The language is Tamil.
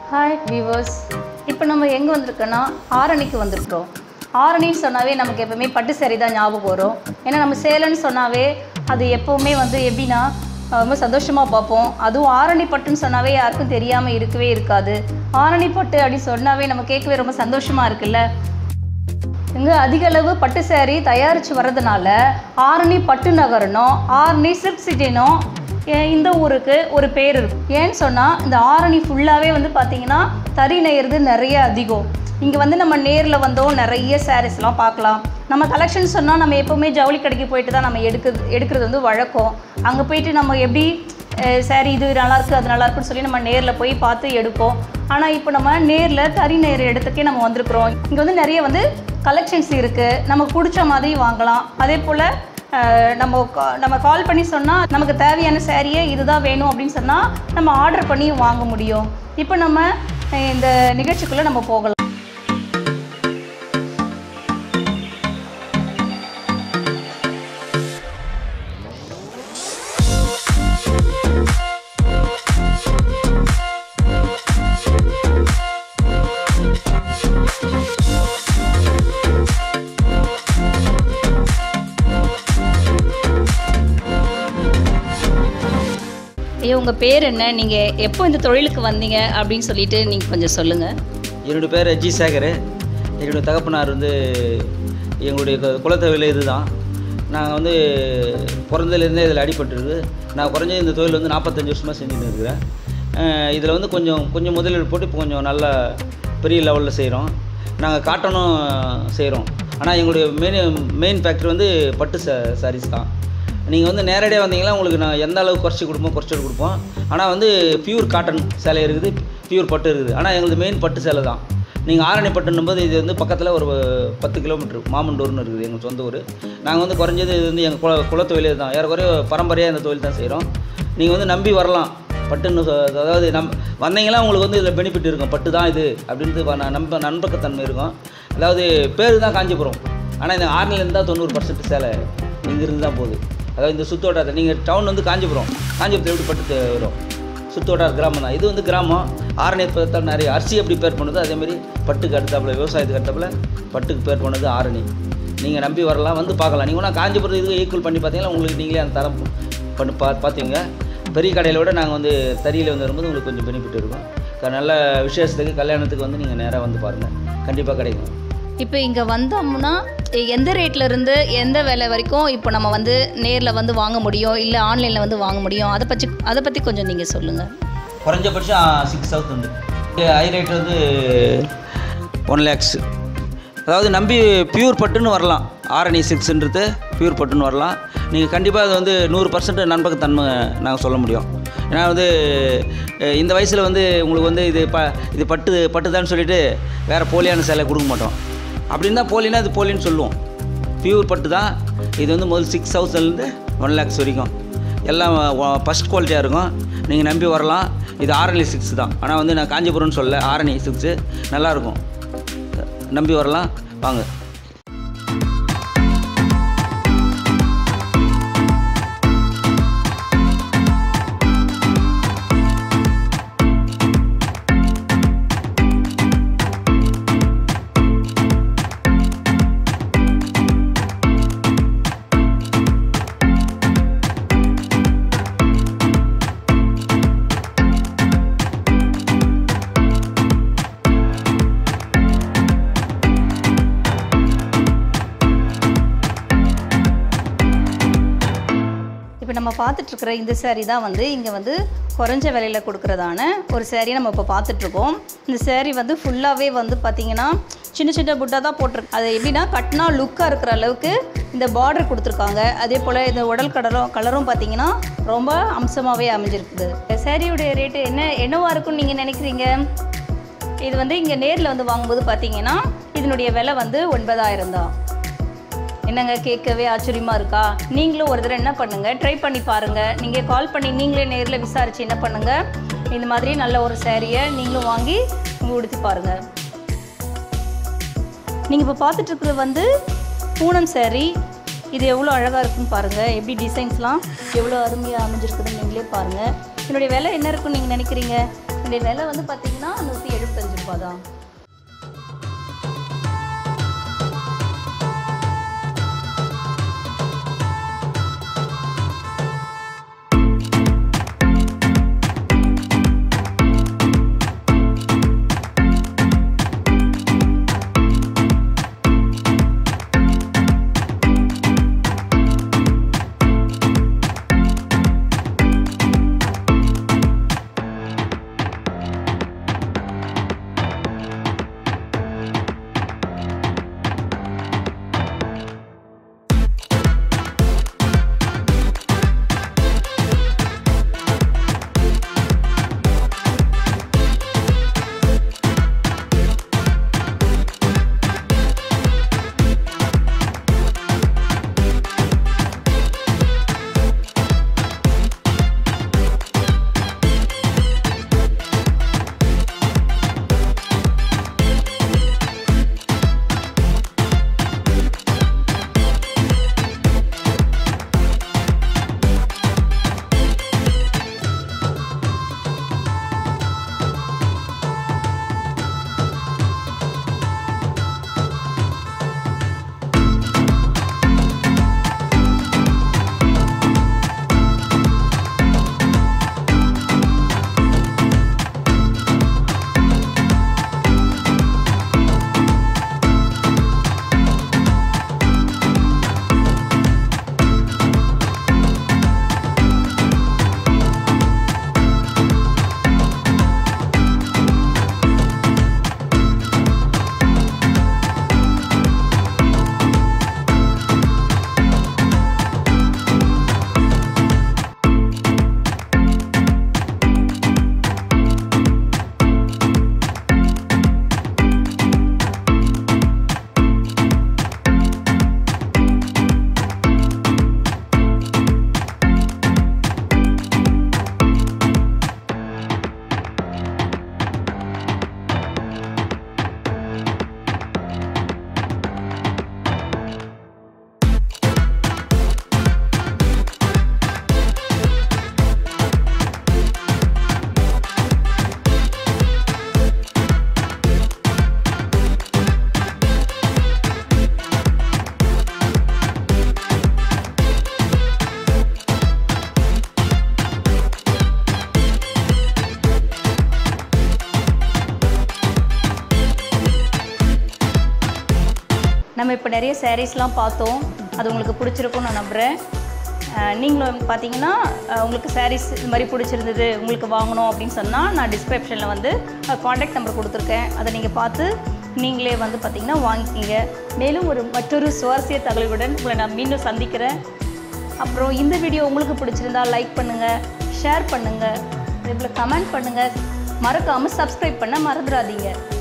ஹாய் வியூவர்ஸ் இப்போ நம்ம எங்கே வந்திருக்கோன்னா ஆரணிக்கு வந்திருக்கிறோம் ஆரணின்னு சொன்னாவே நமக்கு எப்பவுமே பட்டு சேரீ தான் ஞாபகம் வரும் ஏன்னா நம்ம சேலன்னு சொன்னாவே அது எப்போவுமே வந்து எப்படின்னா அஹ், ரொம்ப சந்தோஷமாக பார்ப்போம் அதுவும் ஆரணி பட்டுன்னு சொன்னாவே யாருக்கும் தெரியாமல் இருக்கவே இருக்காது ஆரணி பட்டு அப்படின்னு சொன்னாவே நம்ம கேட்கவே ரொம்ப சந்தோஷமாக இருக்குல்ல இங்கே அதிக அளவு பட்டு சேரீ தயாரித்து வர்றதுனால ஆரணி பட்டு நகரனும் ஆரணி சில்க் சிட்டினும் எ- இந்த ஊருக்கு ஒரு பேர் இருக்கு ஏன்னு சொன்னால் இந்த ஆரணி ஃபுல்லாகவே வந்து பார்த்தீங்கன்னா தறி நெய்யறது நிறைய அதிகம் இங்கே வந்து நம்ம நேரில் வந்தோம் நிறைய சாரீஸ்லாம் பார்க்கலாம் நம்ம கலெக்ஷன் சொன்னால் நம்ம எப்போவுமே ஜவுளி கடைக்கு போயிட்டு தான் நம்ம எடுக்கிறது எடுக்கிறது வந்து வழக்கம் அங்கே போயிட்டு நம்ம எப்படி சாரி இது நல்லா இருக்கு அது நல்லா இருக்குன்னு சொல்லி நம்ம நேரில் போய் பார்த்து எடுப்போம் ஆனால் இப்போ நம்ம நேரில் தறி நேர் இடத்துக்கே நம்ம வந்திருக்கிறோம் இங்கே வந்து நிறைய வந்து கலெக்ஷன்ஸ் இருக்குது நமக்கு பிடிச்ச மாதிரி வாங்கலாம் அதே போல் நம்ம கா- நம்ம கால் பண்ணி சொன்னால் நமக்கு தேவையான சாரியே இதுதான் வேணும் அப்படின்னு சொன்னால் நம்ம ஆர்டர் பண்ணி வாங்க முடியும் இப்போ நம்ம அஹ், இந்த நிகழ்ச்சிக்குள்ளே நம்ம போகலாம் ஐயோ உங்கள் பேர் என்ன நீங்கள் எப்போ இந்த தொழிலுக்கு வந்தீங்க அப்படின்னு சொல்லிட்டு நீங்கள் கொஞ்சம் சொல்லுங்கள் என்னோட பேர் ஜி சேகர் என்னுடைய தகப்பனார் வந்து எங்களுடைய கு- குலத்தொழில் இதுதான் நாங்கள் வந்து பிறந்ததுலேருந்தே இதில் அடிபட்டுருக்கு நான் குறைஞ்ச இந்த தொழில் வந்து நாற்பத்தஞ்சு வருஷமாக செஞ்சுட்டு இருக்கிறேன் இதில் வந்து கொஞ்சம் கொஞ்சம் முதலீடு போட்டு இப்போ கொஞ்சம் நல்ல பெரிய லெவலில் செய்கிறோம் நாங்கள் காட்டனும் செய்கிறோம் ஆனால் எங்களுடைய மெயின் மெயின் ஃபேக்ட்ரி வந்து பட்டு ச சாரீஸ் தான் நீங்கள் வந்து நேரடியாக வந்தீங்கன்னா உங்களுக்கு நான் எந்த அளவுக்கு குறைச்சி கொடுப்போம் குறைச்சி கொடுப்போம் ஆனால் வந்து பியூர் காட்டன் சேலை இருக்குது பியூர் பட்டு இருக்குது ஆனால் எங்களுக்கு மெயின் பட்டு சேலை தான் நீங்கள் ஆரணி பட்டுன்னும்போது இது வந்து பக்கத்தில் ஒரு பத்து கிலோமீட்டர் மாமண்டூர்னு இருக்குது எங்கள் சொந்த ஊர் நாங்கள் வந்து குறைஞ்சது இது வந்து எங்கள் குல குலத்தொழிலே தான் ஏறக்குறைய பரம்பரையாக இந்த தொழில் தான் செய்கிறோம் நீங்கள் வந்து நம்பி வரலாம் பட்டுன்னு சொ- அதாவது நம் வந்தீங்கன்னா உங்களுக்கு வந்து இதில் பெனிஃபிட் இருக்கும் பட்டு தான் இது அப்படின்ட்டு வ- ந- நம்ப நண்பகத்தன்மை இருக்கும் அதாவது பேர் தான் காஞ்சிபுரம் ஆனால் இந்த ஆறுலேருந்து தான் தொண்ணூறு பர்சன்ட் சேலை இங்கேருந்து தான் போகுது அதாவது இந்த சுத்தோட்டத்தை நீங்கள் டவுன் வந்து காஞ்சிபுரம் காஞ்சிபுரத்தில் எப்படி பட்டு தே- வரும் சுத்தோட்டார் கிராமம் தான் இது வந்து கிராமம் ஆரணியை பார்த்தா நிறைய அரிசி எப்படி பேர் பண்ணுதோ அதேமாரி பட்டுக்கு அடுத்தாப்புல விவசாயத்துக்கு அடுத்தாப்புல பட்டுக்கு பேர் பண்ணது ஆரணி நீங்கள் நம்பி வரலாம் வந்து பார்க்கலாம் நீங்கள் வேணால் காஞ்சிபுரம் இதுக்கு ஈக்குவல் பண்ணி பார்த்தீங்கன்னா உங்களுக்கு நீங்களே அந்த தரம் பண்ணி பா பார்த்தீங்க பெரிய கடையில் விட நாங்கள் வந்து தறியில் வந்து வரும்போது உங்களுக்கு கொஞ்சம் பெனிஃபிட் இருக்கும் க- நல்ல விசேஷத்துக்கு கல்யாணத்துக்கு வந்து நீங்கள் நேராக வந்து பாருங்கள் கண்டிப்பாக கிடைக்கும் இப்போ இங்கே வந்தோம்னா எந்த ரேட்ல இருந்து எந்த விலை வரைக்கும் இப்போ நம்ம வந்து நேரில் வந்து வாங்க முடியும் இல்லை ஆன்லைனில் வந்து வாங்க முடியும் அதை பற்றி அதை பற்றி கொஞ்சம் நீங்கள் சொல்லுங்கள் குறைஞ்சபட்சம் சிக்ஸ் தௌசண்ட் ஹை ரேட் வந்து ஒன் லேக்ஸ் அதாவது நம்பி பியூர் பட்டுன்னு வரலாம் ஆரணி சிக்ஸ்ன்றது பியூர் பட்டுன்னு வரலாம் நீங்கள் கண்டிப்பாக அது வந்து நூறு பர்சன்ட் நண்பகத்தன்மை நாங்கள் சொல்ல முடியும் ஏன்னா வந்து அஹ், இந்த வயசில் வந்து உங்களுக்கு வந்து இது ப இது பட்டு பட்டுதான்னு சொல்லிட்டு வேறு போலியான சேலை கொடுக்க மாட்டோம் அப்படின்னு தான் போலினா இது போலின்னு சொல்லுவோம் பியூர் பட்டு தான் இது வந்து முதல் சிக்ஸ் தௌசண்ட்லேருந்து ஒன் லேக்ஸ் வரைக்கும் எல்லாம் ஃபஸ்ட் குவாலிட்டியாக இருக்கும் நீங்கள் நம்பி வரலாம் இது ஆரணி சிக்ஸ் தான் ஆனால் வந்து நான் காஞ்சிபுரம்னு சொல்ல ஆரணி சிக்ஸு நல்லாயிருக்கும் நம்பி வரலாம் வாங்க இப்போ நம்ம பார்த்துட்டு இருக்கிற இந்த saree தான் வந்து இங்கே வந்து குறைஞ்ச விலையில் கொடுக்குறதான ஒரு saree நம்ம இப்போ பார்த்துட்ருக்கோம் இந்த saree வந்து ஃபுல்லாகவே வந்து பார்த்திங்கன்னா சின்ன சின்ன புட்டா தான் போட்டிருக்கு அது எப்படின்னா கட்டினா லுக்காக இருக்கிற அளவுக்கு இந்த பார்டர் கொடுத்துருக்காங்க அதே போல் இந்த உடல் கடலும் கலரும் பார்த்தீங்கன்னா ரொம்ப அம்சமாகவே அமைஞ்சிருக்குது சாரியுடைய ரேட்டு என்ன என்னவா இருக்கும்னு நீங்கள் நினைக்கிறீங்க இது வந்து இங்கே நேரில் வந்து வாங்கும்போது பார்த்தீங்கன்னா இதனுடைய விலை வந்து ஒன்பதாயிரம் தான் என்னங்க கேட்கவே ஆச்சரியமா இருக்கா நீங்களும் ஒரு தடவை என்ன பண்ணுங்க ட்ரை பண்ணி பாருங்க நீங்க கால் பண்ணி நீங்களே நேரில் விசாரிச்சு என்ன பண்ணுங்க இந்த மாதிரி நல்ல ஒரு சேரீயை நீங்களும் வாங்கி உங்க உடுத்தி பாருங்க நீங்க இப்போ பார்த்துட்டு இருக்கிறது வந்து பூனம் saree இது எவ்வளோ அழகாக இருக்குன்னு பாருங்கள் எப்படி டிசைன்ஸ்லாம் எவ்வளோ அருமையாக அமைஞ்சிருக்குதுன்னு நீங்களே பாருங்கள் இதனுடைய விலை என்ன இருக்குன்னு நீங்கள் நினைக்கிறீங்க இதனுடைய விலை வந்து பார்த்தீங்கன்னா நூற்றி எழுபத்தஞ்சு ரூபா தான் நம்ம இப்போ நிறைய சாரீஸ்லாம் பார்த்தோம் அது உங்களுக்கு பிடிச்சிருக்கும்னு நான் நம்புகிறேன் அஹ் நீங்களும் பார்த்தீங்கன்னா அஹ் உங்களுக்கு சாரீஸ் இது மாதிரி பிடிச்சிருந்தது உங்களுக்கு வாங்கணும் அப்படின்னு சொன்னால் நான் டிஸ்கிரிப்ஷனில் வந்து காண்டாக்ட் நம்பர் கொடுத்துருக்கேன் அதை நீங்கள் பார்த்து நீங்களே வந்து பார்த்தீங்கன்னா வாங்கிக்கிங்க மேலும் ஒரு மற்றொரு சுவாரஸ்ய தகவலுடன் உங்களை நான் மீண்டும் சந்திக்கிறேன் அப்புறம் இந்த வீடியோ உங்களுக்கு பிடிச்சிருந்தா லைக் பண்ணுங்கள் ஷேர் பண்ணுங்கள் இதே போல் கமெண்ட் பண்ணுங்கள் மறக்காமல் சப்ஸ்கிரைப் பண்ண மறந்துடாதீங்க